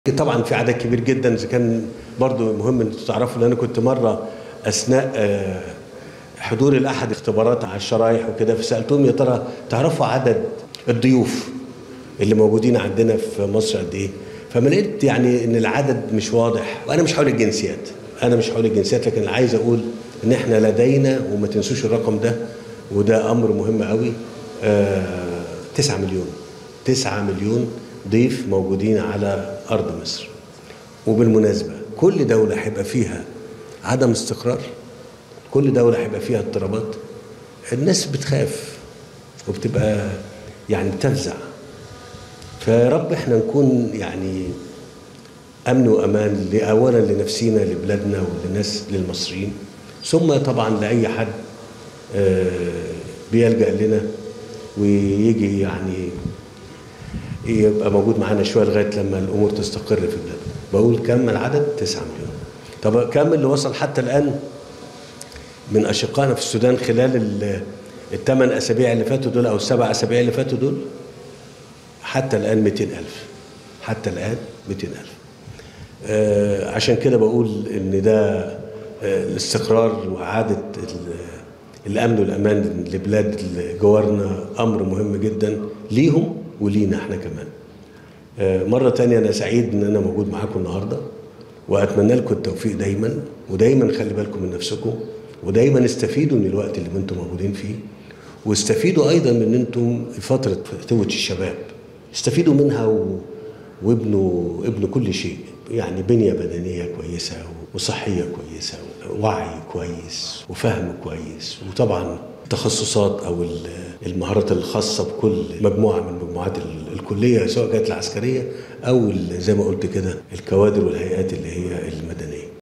طبعا في عدد كبير جدا اذا كان برضو مهم ان تعرفوا ان انا كنت مره اثناء آه، حضور الاحد اختبارات على الشرايح وكده فسالتهم يا ترى تعرفوا عدد الضيوف اللي موجودين عندنا في مصر قد ايه؟ فما لقيت يعني ان العدد مش واضح وانا مش حول الجنسيات انا مش حول الجنسيات لكن عايز اقول ان احنا لدينا وما تنسوش الرقم ده وده امر مهم قوي آه 9 مليون 9 مليون ضيف موجودين على ارض مصر وبالمناسبه كل دوله هيبقى فيها عدم استقرار كل دوله هيبقى فيها اضطرابات الناس بتخاف وبتبقى يعني بتفزع فيا رب احنا نكون يعني امن وامان اولا لنفسينا لبلادنا وللناس للمصريين ثم طبعا لاي حد آه، بيلجا لنا ويجي يعني يبقى موجود معانا شويه لغايه لما الامور تستقر في بلادنا بقول كم العدد 9 مليون طب كم اللي وصل حتى الان من اشقائنا في السودان خلال الثمان اسابيع اللي فاتوا دول او السبع اسابيع اللي فاتوا دول حتى الان 200000 حتى الان 200000 آه عشان كده بقول ان ده آه الاستقرار واعاده ال- الامن والامان لبلاد جوارنا امر مهم جدا ليهم ولينا احنا كمان آه مره تانية انا سعيد ان انا موجود معاكم النهارده واتمنى لكم التوفيق دايما ودايما خلي بالكم من نفسكم ودايما استفيدوا من الوقت اللي انتم موجودين فيه واستفيدوا ايضا من ان انتم في فتره فتوه الشباب استفيدوا منها و... وابنوا ابنوا كل شيء يعني بنيه بدنيه كويسه وصحيه كويسه ووعي كويس وفهم كويس وطبعا التخصصات او ال- المهارات الخاصه بكل مجموعه من مجموعات ال- الكليه سواء كانت العسكريه او ال- زي ما قلت كده الكوادر والهيئات اللي هي